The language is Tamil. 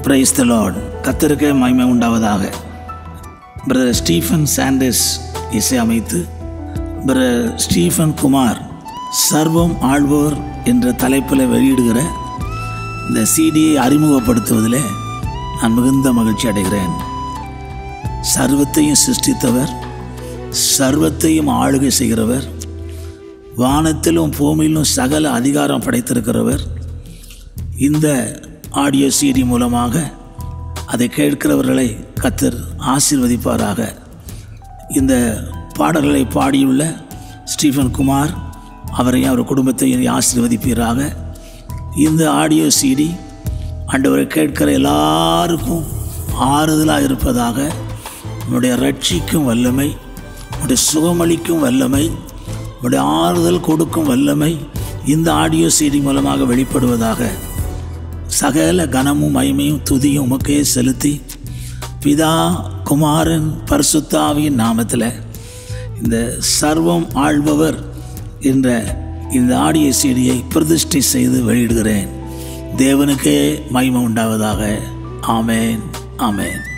பிரைஸ் த லார்ட் கத்தருக்கே மகிமை உண்டாவதாக பிரதர் ஸ்டீஃபன் சாண்டஸ் இசை அமைத்து பிரதர் ஸ்டீஃபன் குமார் சர்வம் ஆழ்வோர் என்ற தலைப்பில் வெளியிடுகிற இந்த சிடியை அறிமுகப்படுத்துவதில் நான் மிகுந்த மகிழ்ச்சி அடைகிறேன் சர்வத்தையும் சிருஷ்டித்தவர் சர்வத்தையும் ஆளுகை செய்கிறவர் வானத்திலும் பூமியிலும் சகல அதிகாரம் படைத்திருக்கிறவர் இந்த ஆடியோ சீடி மூலமாக அதை கேட்கிறவர்களை கத்தர் ஆசீர்வதிப்பாராக இந்த பாடல்களை பாடியுள்ள ஸ்டீஃபன் குமார் அவரையும் அவர் குடும்பத்தையும் ஆசீர்வதிப்பீராக இந்த ஆடியோ சீடி ஆண்டவரை கேட்கிற எல்லாருக்கும் ஆறுதலாக இருப்பதாக உன்னுடைய ரட்சிக்கும் வல்லமை உன்னுடைய சுகமளிக்கும் வல்லமை உன்னுடைய ஆறுதல் கொடுக்கும் வல்லமை இந்த ஆடியோ சீடி மூலமாக வெளிப்படுவதாக சகல கனமும் மகிமையும் துதியும் உமக்கே செலுத்தி பிதா குமாரன் பரிசுத்தாவியின் நாமத்தில் இந்த சர்வம் ஆள்பவர் என்ற இந்த ஆடியோ சீடியை பிரதிஷ்டை செய்து வெளியிடுகிறேன் தேவனுக்கே மகிமை உண்டாவதாக ஆமேன் ஆமேன்